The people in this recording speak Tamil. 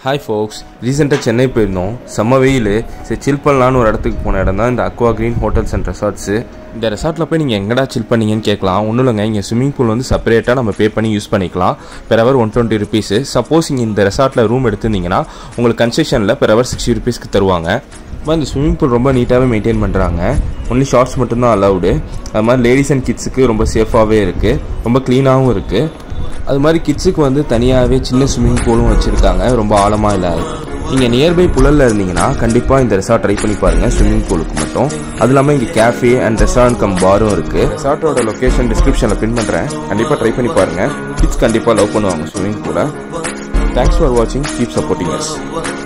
ஹாய் ஃபோக்ஸ் ரீசெண்டாக சென்னை போயிருந்தோம் செம்ம வெயில் சரி சில் பண்ணலான்னு ஒரு இடத்துக்கு போன இடம் தான் இந்த aqua green hotels and resorts இந்த ரெசார்ட்டில் போய் நீங்கள் எங்கடா சில் பண்ணீங்கன்னு கேட்கலாம் ஒன்றும் இல்லைங்க இங்கே ஸ்விம்மிங் பூல் வந்து செப்பரேட்டாக நம்ம பே பண்ணி யூஸ் பண்ணிக்கலாம் per hour one twenty rupees suppose இங்கே இந்த ரெசார்ட்டில் ரூம் எடுத்திருந்தீங்கன்னா உங்களுக்கு கன்செஷனில் பெர் ஹவர் சிக்ஸ்டி ருபீஸ்க்கு தருவாங்க அப்புறம் இந்த ஸ்விம்மிங் பூல் ரொம்ப நீட்டாகவே மெயின்டைன் பண்ணுறாங்க ஒன்லி ஷார்ட்ஸ் மட்டும்தான் அலவுடு அது மாதிரி லேடிஸ் அண்ட் கிட்ஸுக்கு ரொம்ப சேஃபாகவே இருக்குது ரொம்ப க்ளீனாகவும் இருக்குது அது மாதிரி கிட்ஸுக்கு வந்து தனியாகவே சின்ன ஸ்விம்மிங் பூலும் வச்சுருக்காங்க ரொம்ப ஆழமாக இல்லாது நீங்கள் நியர்பை புழலில் இருந்தீங்கன்னா கண்டிப்பாக இந்த ரெசார்ட் ட்ரை பண்ணி பாருங்கள் ஸ்விம்மிங் பூலுக்கு மட்டும் அது இல்லாமல் இங்கே கேஃபே அண்ட் ரெஸ்டாரண்ட் கம் பாரும் இருக்குது ரெசார்ட்டோட லொக்கேஷன் டிஸ்கிரிப்ஷனில் பின் பண்ணுறேன் கண்டிப்பாக ட்ரை பண்ணி பாருங்கள் கிட்ஸ் கண்டிப்பாக லவ் பண்ணுவாங்க ஸ்விம்மிங் பூலை தேங்க்ஸ் ஃபார் வாட்சிங் கீப் சப்போர்ட்டிங் அஸ்